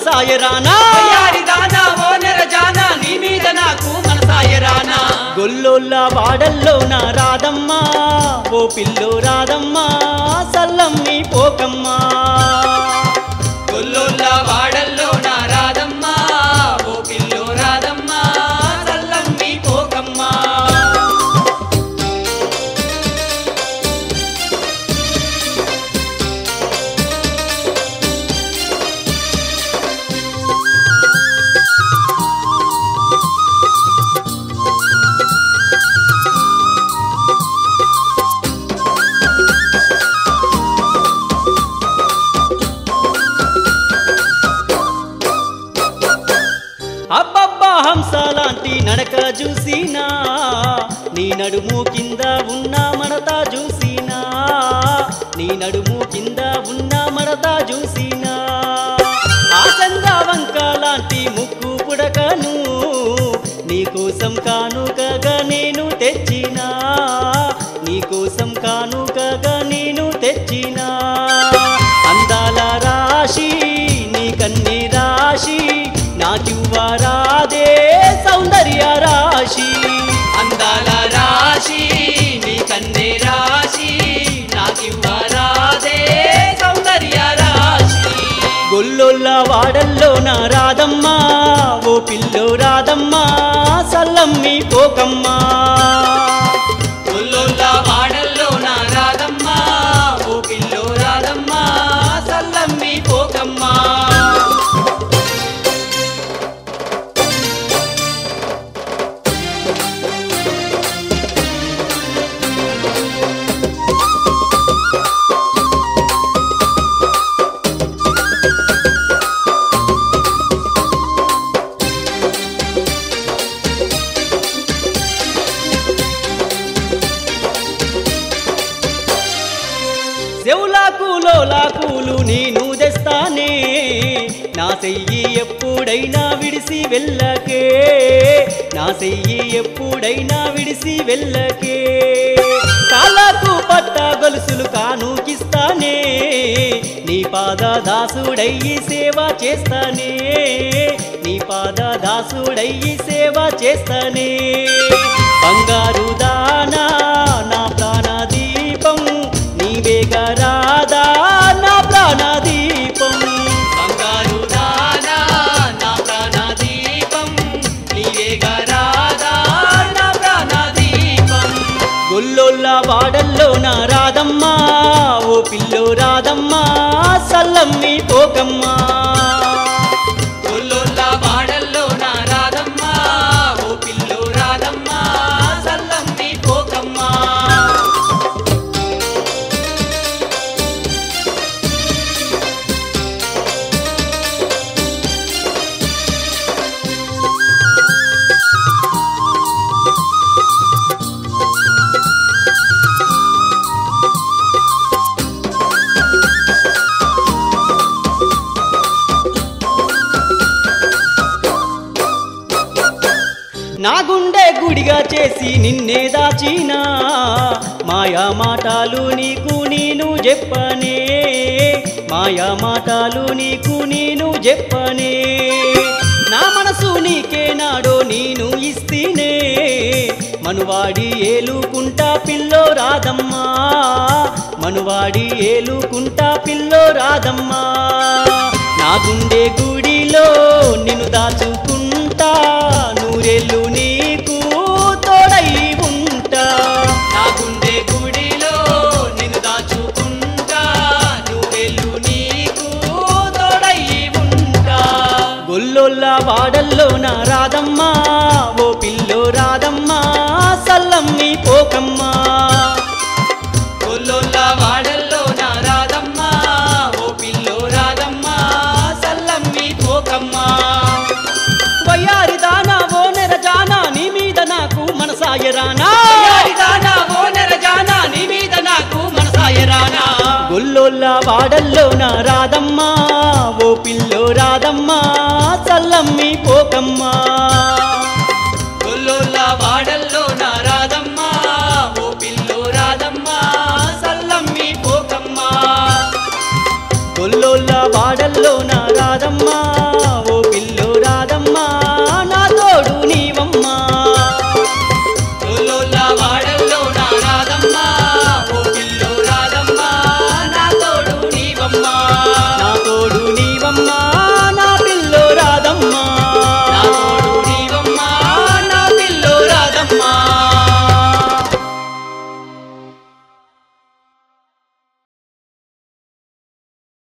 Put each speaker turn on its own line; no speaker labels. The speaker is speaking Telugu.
మనసాయరానా
వయ్యారి దానా ఓ నెరజానా నీ మీద నాకు మనసాయరానా
గొల్లోళ్ళ వాడల్లో నా రాదమ్మా ఓ పిల్లో రాదమ్మా సల్లమ్మి పోకమ్మా
గొల్లోళ్ళ వాడల్లో నా రాదమ్మా ఓ పిల్లో రాదమ్మా చల్లమ్మి పోకమ్మా
అబ్బబ్బా హంస లాంటి నడక చూసినా నీ నడుము కింద ఉన్న మడత చూసినా నీ నడుము కింద ఉన్న మడత చూసినా ఆ చంద్రవంక లాంటి ముక్కు పుడకను నీకోసం కానుకగా నేను తెచ్చినా నీకోసం కానుకగా నేను తెచ్చినా అందాల రాశి నీ కన్ని రాశి నాకివ్వరాదే సౌందర్య రాశి
అందాల రాశి నీ కన్నే రాశి నాకివ్వరాదే సౌందర్య రాశి
గొల్లొల్ల వాడల్లో నా రాదమ్మా ఓ పిల్లో రాదమ్మా సల్లమ్మి పోకమ్మా
గొల్లోళ్ళ వాడల్లో నా రాదమ్మా ఓ పిల్లో రాదమ్మా సల్లమ్మి పోకమ్మా
చెవులాకులో లాకులు నేను తెస్తానే నా చెయ్యి ఎప్పుడైనా విడిసి వెళ్ళకే నా చెయ్యి ఎప్పుడైనా విడిసి వెళ్ళకే కాళ్ళకు పట్ట గొలుసులు కానుకిస్తానే నీ పాద దాసుడయ్యి సేవ చేస్తానే నీ పాద దాసుడయ్యి సేవ చేస్తానే బంగారు దానా నా ప్రాణ దీపం నీవేగా రాదా నా ప్రాణ దీపం
బంగారు దానా నా ప్రాణ దీపం నీవేగా రాదా నా ప్రాణ దీపం
గొల్లోళ్ళ వాడల్లో నా రాదమ్మా ఓ పిల్లో రాదమ్మా సల్లమ్మి పోకమ్మా
గొల్లోళ్ళ వాడల్లో నా రాదమ్మా ఓ పిల్లో రాదమ్మా సల్లమ్మి పోకమ్మా
నా గుండె గుడిగా చేసి నిన్నే దాచినా మాయా మాటలు నీకు నేను చెప్పనే మాయా మాటలు నీకు నేను చెప్పనే నా మనసు నీకే నాడో నేను ఇస్తేనే మనువాడి ఏలుకుంటా పిల్లో రాదమ్మా మనువాడి ఏలుకుంటా పిల్లో రాదమ్మా నా గుండె గుడిలో నిన్ను దాచుకుంటా నూరెళ్ళు నీకు తోడై ఉంటా
నా గుండె గుడిలో నిన్ను దాచుకుంటా నువ్వెళ్ళు నీకు తోడై ఉంటా
గొల్లొల్ల వాడల్లో నా రాదమ్మా ఓ పిల్లో రాదమ్మా సల్లమ్మి పోకమ్మా
గొల్లోళ్ళ వాడల్లో నా రాదమ్మా ఓ పిల్లో రాదమ్మా సల్లమ్మి పోకమ్మా
వయ్యారి దానా ఓ నెర జానా నీ మీద నాకు మనసాయరానా
యారిదానా ఓ నెరజానా నీ మీద నాకు మనసాయరానా
గొల్లోళ్ళ వాడల్లో నా రాదమ్మా ఓ పిల్లో రాదమ్మా సల్లమ్మి పోకమ్మా
గొల్లోళ్ళ వాడల్లో నా రాదమ్మా ఓ పిల్లో రాదమ్మా సల్లమ్మి పోకమ్మా
గొల్లోళ్ళ వాడల్లో